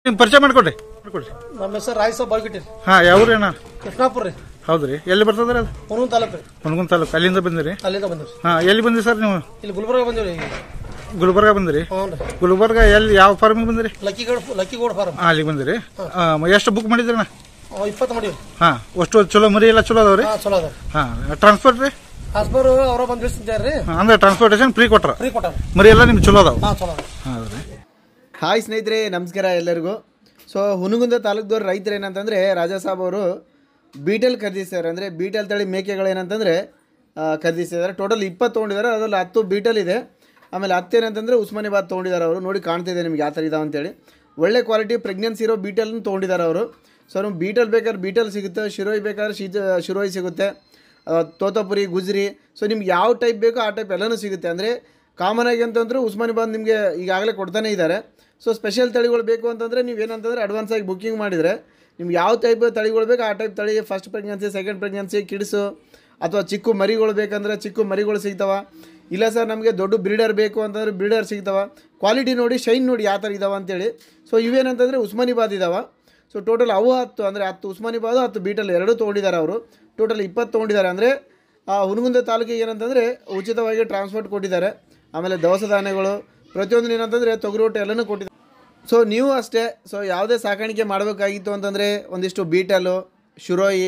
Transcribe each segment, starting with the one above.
ನಿಮ್ ಪರಿಚಯ ಮಾಡ್ಕೊಡ್ರಿ ಮಾಡ್ಕೊಡ್ರಿ ನಮ್ಮ ಹೆಸರು ರಾಯ್ ಸಾಬ್ ಬಾಳ್ಗಿಟ್ಟಿರಿ ಹಾ ಯಾವ್ರೇನ ಕೃಷ್ಣಾಪುರ ರೀ ಹೌದ್ರಿ ಎಲ್ಲಿ ಬರ್ತದ್ರಿ ಅದು ಹುನೂನ್ ತಾಲೂಕು ರೀ ಹುನಗುನ್ ತಾಲೂಕು ಅಲ್ಲಿಂದ ಬಂದಿರಿ ಅಲ್ಲಿಂದ ಬಂದಿರಿ ಹಾ ಎಲ್ಲಿ ಬಂದ್ರಿ ಸರ್ ನೀವು ಇಲ್ಲಿ ಗುಲ್ಬರ್ಗ ಬಂದಿವಿ ರೀ ಗುಲ್ಬರ್ಗ ಬಂದಿರಿ ಹ್ಞೂ ರೀ ಗುಲ್ಬರ್ಗ ಎಲ್ಲಿ ಯಾವ ಫಾರ್ಮಿಗೆ ಬಂದಿರಿ ಲಕ್ಕಿಗೋಡ್ ಲಕ್ಕಿಗೋಡ್ ಫಾರಂ ಹಾ ಅಲ್ಲಿಗೆ ಬಂದಿರಿ ಆ, ಎಷ್ಟು ಬುಕ್ ಮಾಡಿದ್ರಣ್ಣ ಇಪ್ಪತ್ತು ಮಾಡೀವಿ ಹಾ ಅಷ್ಟು ಚಲೋ ಮರಿ ಎಲ್ಲ ಚಲೋ ಅದಾವ್ರಿ ಹಾಂ ಚಲೋ ಅದ ಹಾ ಟ್ರಾನ್ಸ್ಪೋರ್ಟ್ ರೀ ಹಾಸ್ಬರ್ ಅವರ ಬಂದು ಇಳಿಸಿದ್ದಾರೆ ರೀ ಹಾ, ಅಂದ್ರೆ ಟ್ರಾನ್ಸ್ಪೋರ್ಟೇಷನ್ ಫ್ರೀ ಕೊಟ್ರ ಫ್ರೀ ಕೊಟ್ಟಾರ ಮರಿ ಎಲ್ಲ ನಿಮ್ಗೆ ಚಲೋ ಅದಾವ ಹಾಂ ಚಲೋ ಅದ ಹೌದ್ರಿ ಹಾಯ್ ಸ್ನೇಹಿತರೆ ನಮಸ್ಕಾರ ಎಲ್ಲರಿಗೂ ಸೊ ಹುನಗುಂದ ತಾಲೂಕ್ದವ್ರು ರೈತರು ಏನಂತಂದರೆ ರಾಜಾ ಸಾಬ್ ಅವರು ಬೀಟಲ್ ಖರೀದಿಸಿದ್ದಾರೆ ಅಂದರೆ ಬೀಟಲ್ ತಳಿ ಮೇಕೆಗಳು ಏನಂತಂದರೆ ಖರೀದಿಸಿದ್ದಾರೆ ಟೋಟಲ್ ಇಪ್ಪತ್ತು ತೊಗೊಂಡಿದ್ದಾರೆ ಅದರಲ್ಲಿ ಹತ್ತು ಬೀಟಲ್ ಇದೆ ಆಮೇಲೆ ಹತ್ತು ಏನಂತಂದರೆ ಉಸ್ಮಾನಿಬಾದ್ ತೊಗೊಂಡಿದ್ದಾರೆ ಅವರು ನೋಡಿ ಕಾಣ್ತಿದೆ ನಿಮ್ಗೆ ಯಾವ ಥರ ಇದಾವೆ ಅಂತೇಳಿ ಒಳ್ಳೆ ಕ್ವಾಲಿಟಿ ಪ್ರೆಗ್ನೆನ್ಸಿ ಇರೋ ಬೀಟಲ್ನ ತೊಗೊಂಡಿದ್ದಾರೆ ಅವರು ಸೊ ನಮ್ಗೆ ಬೀಟಲ್ ಬೇಕಾದ್ರೆ ಬೀಟಲ್ ಸಿಗುತ್ತೆ ಶಿರೋಯಿ ಬೇಕಾದ್ರೆ ಶೀತ ಶಿರೋಯಿ ಸಿಗುತ್ತೆ ಆ, ತೋತಾಪುರಿ ಗುಜ್ರಿ ಸೊ ನಿಮ್ಗೆ ಯಾವ ಟೈಪ್ ಬೇಕೋ ಆ ಟೈಪ್ ಎಲ್ಲನೂ ಸಿಗುತ್ತೆ ಅಂದರೆ ಕಾಮನ್ ಆಗಿ ಅಂತಂದ್ರೆ ಉಸ್ಮಾನಿಬಾದ್ ನಿಮಗೆ ಈಗಾಗಲೇ ಕೊಡ್ತಾನೆ ಇದ್ದಾರೆ ಸೊ ಸ್ಪೆಷಲ್ ತಳಿಗಳು ಬೇಕು ಅಂತಂದರೆ ನೀವು ಏನಂತಂದರೆ ಅಡ್ವಾನ್ಸ್ ಆಗಿ ಬುಕ್ಕಿಂಗ್ ಮಾಡಿದರೆ ನಿಮ್ಗೆ ಯಾವ ಟೈಪ್ ತಳಿಗಳು ಬೇಕು ಆ ಟೈಪ್ ತಳಿ first pregnancy second pregnancy kids ಅಥವಾ ಚಿಕ್ಕ ಮರಿಗಳು ಬೇಕಂದ್ರೆ ಚಿಕ್ಕ ಮರಿಗಳು ಸಿಗ್ತಾವ ಇಲ್ಲ ಸರ್ ನಮಗೆ ದೊಡ್ಡ ಬ್ರೀಡರ್ ಬೇಕು ಅಂತಂದ್ರೆ ಬ್ರೀಡರ್ ಸಿಗ್ತಾವ ಕ್ವಾಲಿಟಿ ನೋಡಿ ಶೈನ್ ನೋಡಿ ಯಾವ ಥರ ಇದಾವೆ ಅಂತೇಳಿ ಸೊ ಇವೇನಂತಂದರೆ ಉಸ್ಮಾನಿಬಾದ್ ಇದಾವೆ ಸೊ ಟೋಟಲ್ ಅವು ಹತ್ತು ಅಂದರೆ ಹತ್ತು ಉಸ್ಮಾನಿಬಾದ್ ಹತ್ತು ಬೀಟಲ್ ಎರಡೂ ತೊಗೊಂಡಿದ್ದಾರೆ ಅವರು ಟೋಟಲ್ ಇಪ್ಪತ್ತು ತೊಗೊಂಡಿದ್ದಾರೆ ಅಂದರೆ ಆ ಹುನಗುಂದ ತಾಲೂಕಿಗೆ ಏನಂತಂದರೆ ಉಚಿತವಾಗಿ ಟ್ರಾನ್ಸ್ಪೋರ್ಟ್ ಕೊಟ್ಟಿದ್ದಾರೆ ಆಮೇಲೆ ದವಸ ಧಾನ್ಯಗಳು ಪ್ರತಿಯೊಂದು ಏನಂತಂದರೆ ತೊಗರಿ ಒಟ್ಟು ಎಲ್ಲನೂ ಕೊಟ್ಟಿದ್ದಾರೆ ಸೊ ನೀವು ಅಷ್ಟೇ ಸೊ ಯಾವುದೇ ಸಾಕಾಣಿಕೆ ಮಾಡಬೇಕಾಗಿತ್ತು ಅಂತಂದರೆ ಒಂದಿಷ್ಟು ಬೀಟಲು ಶುರೋಯಿ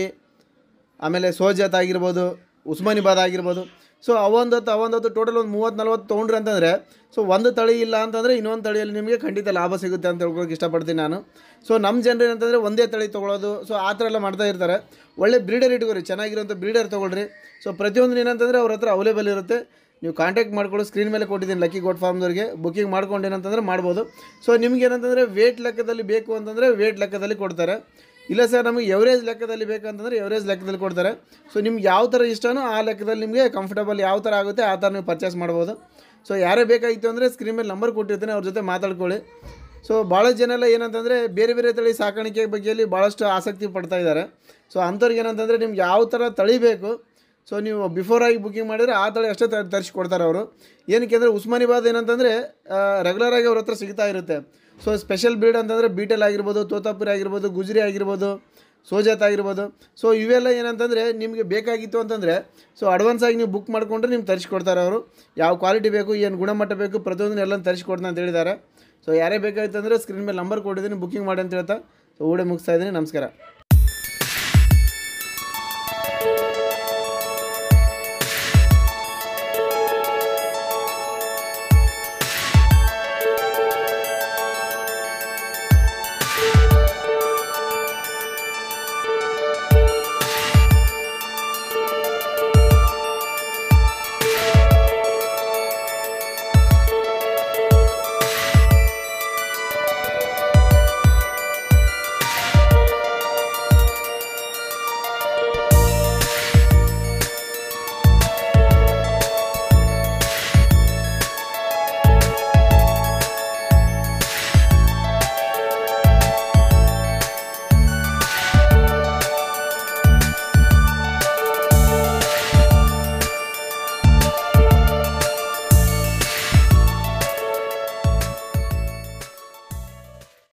ಆಮೇಲೆ ಸೋಜತ್ ಆಗಿರ್ಬೋದು ಉಸ್ಮಾನಿಬಾದ್ ಆಗಿರ್ಬೋದು ಸೊ ಅವೊಂದತ್ತು ಅವೊಂದತ್ತು ಟೋಟಲ್ ಒಂದು ಮೂವತ್ತು ನಲ್ವತ್ತು ತೊಗೊಂಡ್ರಿ ಅಂತಂದರೆ ಸೊ ಒಂದು ತಳಿ ಇಲ್ಲ ಅಂತಂದರೆ ಇನ್ನೊಂದು ತಳಿಯಲ್ಲಿ ನಿಮಗೆ ಖಂಡಿತ ಲಾಭ ಸಿಗುತ್ತೆ ಅಂತ ಹೇಳ್ಕೊಳಕ್ಕೆ ಇಷ್ಟಪಡ್ತೀನಿ ನಾನು ಸೊ ನಮ್ಮ ಜನರು ಏನಂತಂದರೆ ಒಂದೇ ತಳಿ ತೊಗೊಳೋದು ಸೊ ಆ ಥರ ಎಲ್ಲ ಮಾಡ್ತಾ ಇರ್ತಾರೆ ಒಳ್ಳೆ ಬ್ರೀಡರ್ ಇಟ್ಕೊರಿ ಚೆನ್ನಾಗಿರೋಂಥ ಬ್ರೀಡರ್ ತೊಗೊಳ್ರಿ ಸೊ ಪ್ರತಿಯೊಂದು ಏನಂತಂದರೆ ಅವ್ರ ಹತ್ರ ಅವೈಲೇಬಲ್ ಇರುತ್ತೆ ನೀವು ಕಾಂಟ್ಯಾಕ್ಟ್ ಮಾಡ್ಕೊಳ್ಳೋ ಸ್ಕ್ರೀನ್ ಮೇಲೆ ಕೊಟ್ಟಿದ್ದೀನಿ ಲಕ್ಕಿ ಗೋಟ್ ಫಾರ್ಮ್ದವ್ರಿಗೆ ಬುಕ್ಕಿಂಗ್ ಮಾಡ್ಕೊಂಡು ಏನಂತಂದರೆ ಮಾಡ್ಬೋದು ಸೊ ನಿಮ್ಗೆ ಏನಂತಂದರೆ ವೇಟ್ ಲೆಕ್ಕದಲ್ಲಿ ಬೇಕು ಅಂತಂದರೆ ವೇಟ್ ಲೆಕ್ಕದಲ್ಲಿ ಕೊಡ್ತಾರೆ ಇಲ್ಲ ಸರ್ ನಮಗೆ ಎವರೇಜ್ ಲೆಕ್ಕದಲ್ಲಿ ಬೇಕಂತಂದರೆ ಎವರೇಜ್ ಲೆಕ್ಕದಲ್ಲಿ ಕೊಡ್ತಾರೆ ಸೊ ನಿಮ್ಗೆ ಯಾವ ಥರ ಇಷ್ಟನೋ ಆ ಲೆಕ್ಕದಲ್ಲಿ ನಿಮಗೆ ಕಂಫರ್ಟಬಲ್ ಯಾವ ಥರ ಆಗುತ್ತೆ ಆ ಥರ ನೀವು ಪರ್ಚೇಸ್ ಮಾಡ್ಬೋದು ಸೊ ಯಾರೇ ಬೇಕಾಗಿತ್ತು ಅಂದರೆ ಸ್ಕ್ರೀನ್ ಮೇಲೆ ನಂಬರ್ ಕೊಟ್ಟಿರ್ತೀನಿ ಅವ್ರ ಜೊತೆ ಮಾತಾಡ್ಕೊಳ್ಳಿ ಸೊ ಭಾಳ ಜನ ಎಲ್ಲ ಏನಂತಂದರೆ ಬೇರೆ ಬೇರೆ ತಳಿ ಸಾಕಾಣಿಕೆ ಬಗ್ಗೆಯಲ್ಲಿ ಭಾಳಷ್ಟು ಆಸಕ್ತಿ ಪಡ್ತಾ ಇದ್ದಾರೆ ಸೊ ಅಂಥವ್ರಿಗೆ ಏನಂತಂದರೆ ನಿಮ್ಗೆ ಯಾವ ಥರ ತಳಿ ಬೇಕು ಸೊ ನೀವು ಬಿಫೋರ್ ಆಗಿ ಬುಕಿಂಗ್ ಮಾಡಿದರೆ ಆ ತಳಿ ಅಷ್ಟೇ ತ ತರಿಸಿ ಕೊಡ್ತಾರೆ ಅವರು ಏನಕ್ಕೆ ಅಂದರೆ ಉಸ್ಮಾನಿಬಾದ್ ಏನಂತಂದರೆ ರೆಗ್ಯುಲರ್ ಆಗಿ ಅವ್ರ ಹತ್ರ ಸಿಗ್ತಾ ಇರುತ್ತೆ ಸೊ ಸ್ಪೆಷಲ್ ಬ್ರೀಡ್ ಅಂತಂದರೆ ಬೀಟಲ್ ಆಗಿರ್ಬೋದು ತೋತಾಪುರಿ ಆಗಿರ್ಬೋದು ಗುಜ್ರಿ ಆಗಿರ್ಬೋದು ಸೋಜಾತ್ ಆಗಿರ್ಬೋದು ಸೊ ಇವೆಲ್ಲ ಏನಂತಂದರೆ ನಿಮಗೆ ಬೇಕಾಗಿತ್ತು ಅಂತಂದರೆ ಸೊ ಅಡ್ವಾನ್ಸ್ ಆಗಿ ನೀವು ಬುಕ್ ಮಾಡಿಕೊಂಡ್ರೆ ನಿಮ್ಗೆ ತರಿಸ್ಕೊಡ್ತಾರೆ ಅವರು ಯಾವ ಕ್ವಾಲಿಟಿ ಬೇಕು ಏನು ಗುಣಮಟ್ಟ ಬೇಕು ಪ್ರತಿಯೊಂದನ್ನು ಎಲ್ಲ ತರಿಸ್ಕೊಡ್ತಾನೆ ಅಂತ ಹೇಳಿದ್ದಾರೆ ಸೊ ಯಾರೇ ಬೇಕಾಗಿತ್ತು ಅಂದರೆ ಸ್ಕ್ರೀನ್ ಮೇಲೆ ನಂಬರ್ ಕೊಟ್ಟಿದ್ದೀನಿ ಬುಕಿಂಗ್ ಮಾಡಿ ಅಂತ ಹೇಳ್ತಾ ಸೊ ಊಡೆ ಮುಗಿಸ್ತಾ ಇದ್ದೀನಿ ನಮಸ್ಕಾರ